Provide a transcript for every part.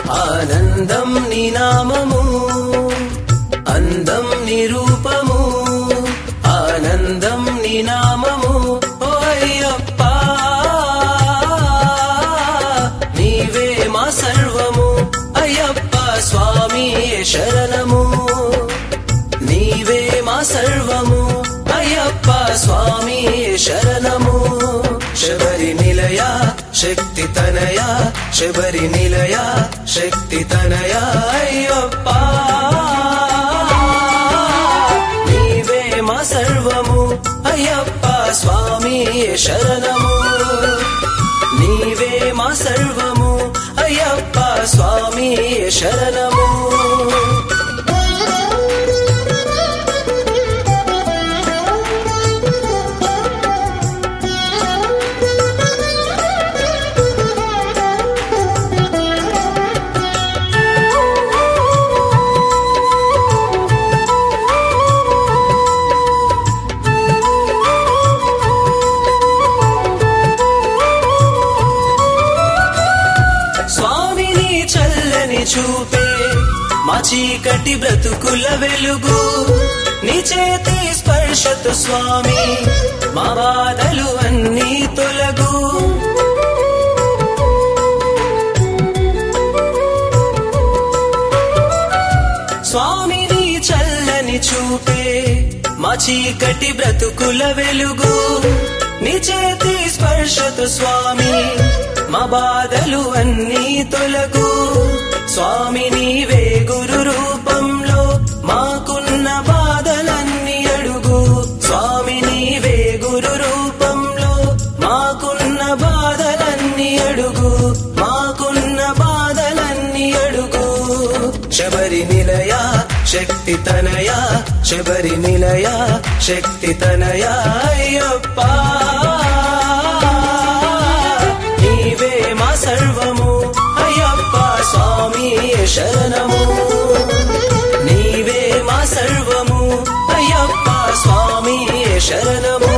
ఆనందం నీ నామము అందం నీ రూపము ఆనందం నీ నామము ఓ అయ్యప్ప నీవే మా సర్వము అయ్యప్ప స్వామి శరణము నీవే మా సర్వము అయ్యప్ప స్వామి శరణము శబరి నిలయ శక్తి తనయ శబరి నిలయ శక్తి తనయ అయ్యప్ప నీవే మా సర్వము అయ్యప్ప స్వామి శరణము నీవే మా సర్వము అయ్యప్ప స్వామి శరణము స్వామిని చల్లని చూపే మా చీకటి బ్రతుకుల వెలుగు నీ చేతి స్పర్శతో స్వామి మా బాధలు అన్నీ తొలగు స్వామిని చల్లని చూపే మా చీకటి బ్రతుకుల వెలుగు నీ చేతి స్పర్శతో స్వామి మా బాధలు అన్నీ తొలగు స్వామి నీవే గురు రూపంలో మాకున్న బాధలన్నీ అడుగు స్వామి నీవే గురు రూపంలో మాకున్న బాధలన్నీ అడుగు మాకున్న బాధలన్నీ అడుగు శబరి నిలయ శక్తి తనయ శబరి నిలయ శక్తి తనయ అయ్యప్ప నీవే మా సర్వము అయ్యప్ప స్వామి శరణము నీవే మా సర్వము అయ్యప్ప స్వామి శరణము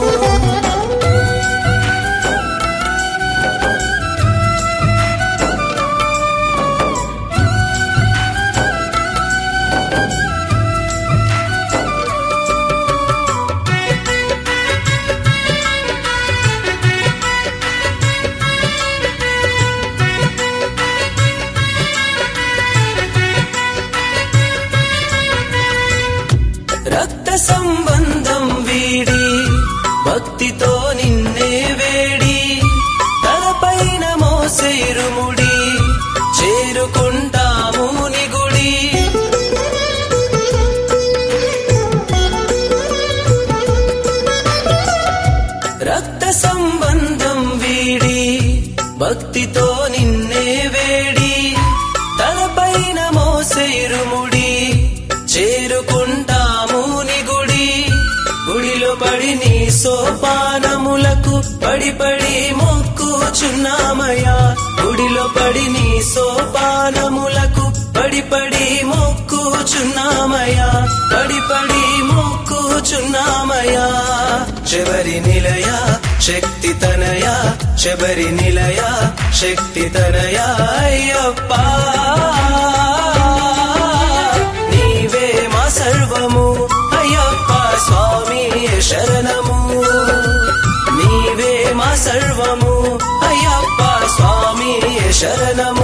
రక్త సంబంధం వీడి భక్తితో నిన్నే వేడి తలపైన మోసేరుముడి చేరుకుంటాము నిగుడి రక్త సంబంధం వీడి భక్తితో నిన్నే వేడి తలపైన మోసేరుముడి చేరుకుంటాము నీ గుడి గుడిలో పడి నీ సోపానములకు పడి పడి మొక్కుచున్నామయ్యా గుడిలో పడి నీ సోపానములకు పడి పడి మొక్కుచున్నామయ్యా పడి పడి మొక్కుచున్నామయ్యా శబరి నిలయ శక్తి తనయ శబరి నిలయ శక్తి తనయ అయ్యప్ప నీవే మా సర్వము అయ్యప్ప స్వామి శరణము నీవే మా సర్వము అయ్యప్ప స్వామి శరణము